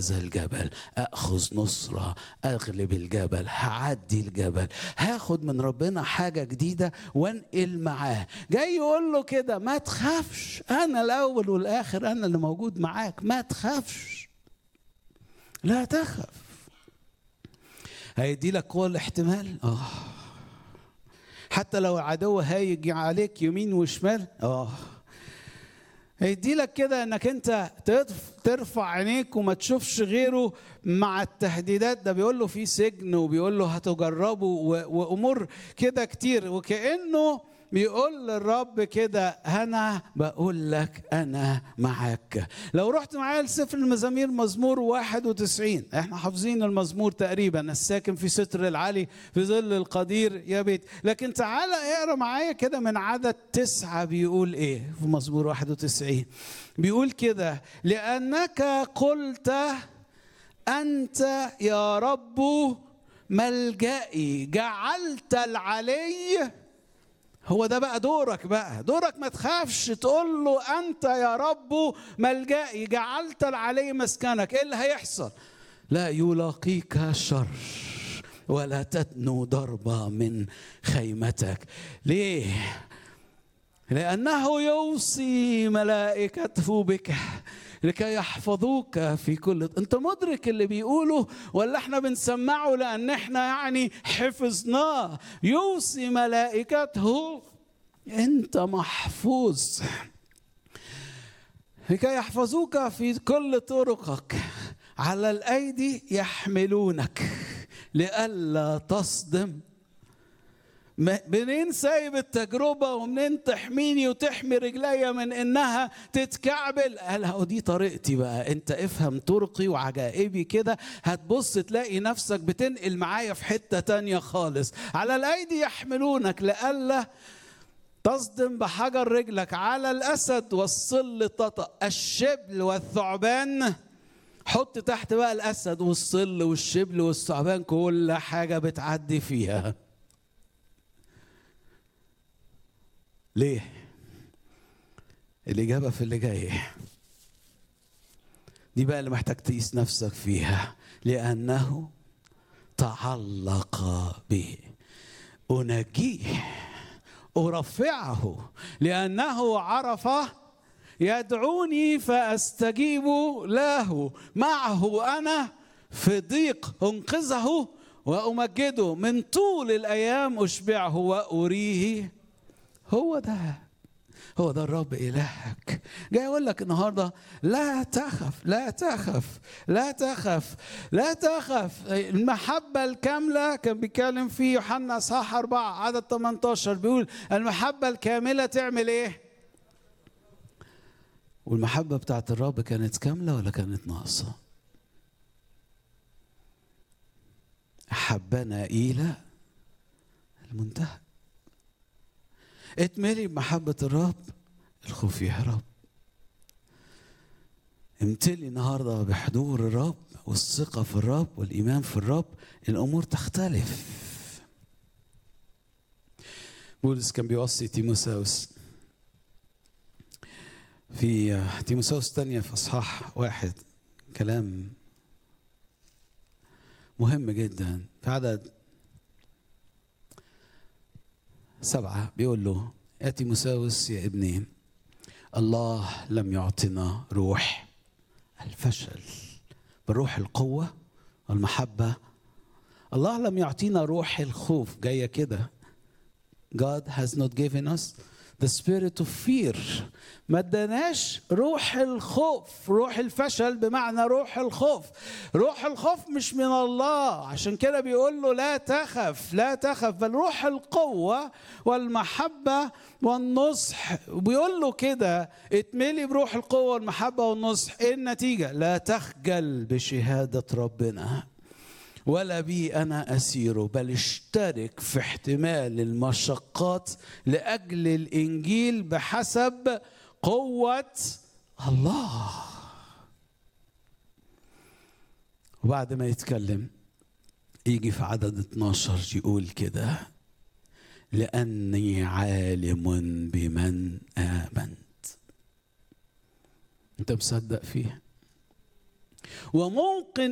هذا الجبل اخذ نصره اغلب الجبل هعدي الجبل هاخد من ربنا حاجه جديده وانقل معاه جاي يقول له كده ما تخافش انا الاول والاخر انا اللي موجود معاك ما تخافش لا تخف هيدي لك قوه الاحتمال اه حتى لو العدو هيجي عليك يمين وشمال اه هيدي لك كده انك انت ترفع عينيك وما تشوفش غيره مع التهديدات ده بيقول له في سجن وبيقول له هتجربوا وامور كده كتير وكانه بيقول للرب كده انا بقول لك انا معاك لو رحت معايا لسفر المزامير مزمور 91 احنا حافظين المزمور تقريبا الساكن في ستر العلي في ظل القدير يا بيت لكن تعالى اقرا معايا كده من عدد تسعة بيقول ايه في مزمور 91 بيقول كده لانك قلت انت يا رب ملجئي جعلت العلي هو ده بقى دورك بقى دورك ما تخافش تقول له انت يا رب ملجئي جعلت العلي مسكنك ايه اللي هيحصل لا يلاقيك شر ولا تدنو ضربة من خيمتك ليه لأنه يوصي ملائكته بك لكي يحفظوك في كل انت مدرك اللي بيقوله ولا احنا بنسمعه لان احنا يعني حفظناه يوصي ملائكته انت محفوظ لكي يحفظوك في كل طرقك على الايدي يحملونك لئلا تصدم منين سايب التجربه ومنين تحميني وتحمي رجليا من انها تتكعبل قال هو دي طريقتي بقى انت افهم طرقي وعجائبي كده هتبص تلاقي نفسك بتنقل معايا في حته تانية خالص على الايدي يحملونك لئلا تصدم بحجر رجلك على الاسد والصل تطأ الشبل والثعبان حط تحت بقى الاسد والصل والشبل والثعبان كل حاجه بتعدي فيها ليه؟ الإجابة في اللي جاي دي بقى اللي محتاج تقيس نفسك فيها لأنه تعلق به أنجيه أرفعه لأنه عرف يدعوني فأستجيب له معه أنا في ضيق أنقذه وأمجده من طول الأيام أشبعه وأريه هو ده هو ده الرب إلهك جاي أقول لك النهاردة لا تخف لا تخف لا تخف لا تخف المحبة الكاملة كان بيتكلم فيه يوحنا صح أربعة عدد 18 بيقول المحبة الكاملة تعمل إيه؟ والمحبة بتاعت الرب كانت كاملة ولا كانت ناقصة؟ أحبنا إلى المنتهى اتملي بمحبة الرب الخوف يهرب امتلي النهاردة بحضور الرب والثقة في الرب والإيمان في الرب الأمور تختلف بولس كان بيوصي تيموساوس في تيموساوس الثانية في أصحاح واحد كلام مهم جدا في عدد سبعة بيقول له يا تيموساوس يا ابني الله لم يعطنا روح الفشل بروح القوة والمحبة الله لم يعطينا روح الخوف جاية كده God has not given us the spirit of fear ما اداناش روح الخوف روح الفشل بمعنى روح الخوف روح الخوف مش من الله عشان كده بيقول له لا تخف لا تخف بل روح القوة والمحبة والنصح بيقول له كده اتملي بروح القوة والمحبة والنصح ايه النتيجة لا تخجل بشهادة ربنا ولا بي انا اسير بل اشترك في احتمال المشقات لاجل الانجيل بحسب قوه الله وبعد ما يتكلم يجي في عدد 12 يقول كده لاني عالم بمن امنت انت مصدق فيه وممكن